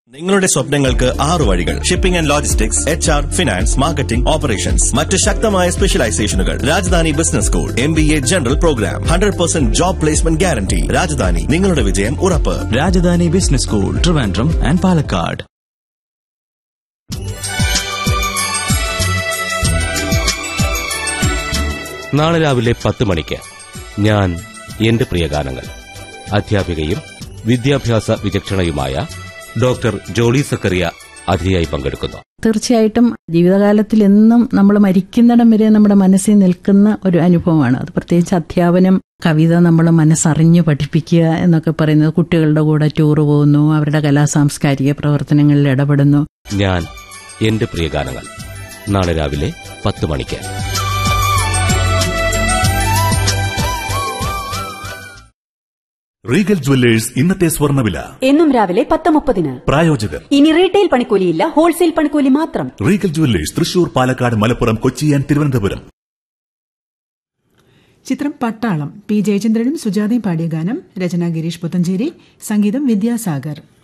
നിങ്ങളുടെ സ്വപ്നങ്ങൾക്ക് ആറു വഴികൾ shipping and logistics H R finance marketing operations മറ്റ് ശക്തമായ സ്പെഷ്യലൈസേഷനുകൾ Rajadhani business school M B A general program hundred percent job placement guarantee Rajadhani നിങ്ങളുടെ വിജയം ഉറപ്പ് Rajadhani business school Trivandrum and Palakkad നാളെ രാവിലെ പത്ത് മണിക്ക് ഞാൻ എന്റെ പ്രിയഗാനങ്ങൾ അധ്യാപികയും വിദ്യാഭ്യാസ വിചക്ഷണയുമായ ഡോക്ടർ ജോളി സക്കറിയ അതിഥിയായി പങ്കെടുക്കുന്നു തീർച്ചയായിട്ടും ജീവിതകാലത്തിൽ എന്നും നമ്മൾ മരിക്കുന്നിടം വരെ നമ്മുടെ മനസ്സിൽ നിൽക്കുന്ന ഒരു അനുഭവമാണ് അത് പ്രത്യേകിച്ച് അധ്യാപനം കവിത നമ്മൾ മനസ്സറിഞ്ഞ് പഠിപ്പിക്കുക എന്നൊക്കെ പറയുന്നത് കുട്ടികളുടെ കൂടെ ടൂർ പോകുന്നു അവരുടെ കലാ സാംസ്കാരിക പ്രവർത്തനങ്ങളിൽ ഇടപെടുന്നു ഞാൻ എന്റെ പ്രിയഗാനങ്ങൾ നാളെ രാവിലെ പത്ത് മണിക്ക് റീഗൽ ജുവല്ലേഴ്സ് ഇന്നത്തെ സ്വർണ്ണവില എന്നും രാവിലെ പത്ത് മുപ്പതിന് പ്രായോജകർ ഇനി റീറ്റെയിൽ പണിക്കൂലിയില്ല ഹോൾസെയിൽ പണിക്കൂലി മാത്രം Regal Jewellers Thrissur Palakkad Malappuram Kochi and Thiruvananthapuram ചിത്രം പട്ടാളം പി ജയചന്ദ്രനും സുജാതയും പാടിയ ഗാനം രചന ഗിരീഷ് പുത്തഞ്ചേരി സംഗീതം വിദ്യാസാഗർ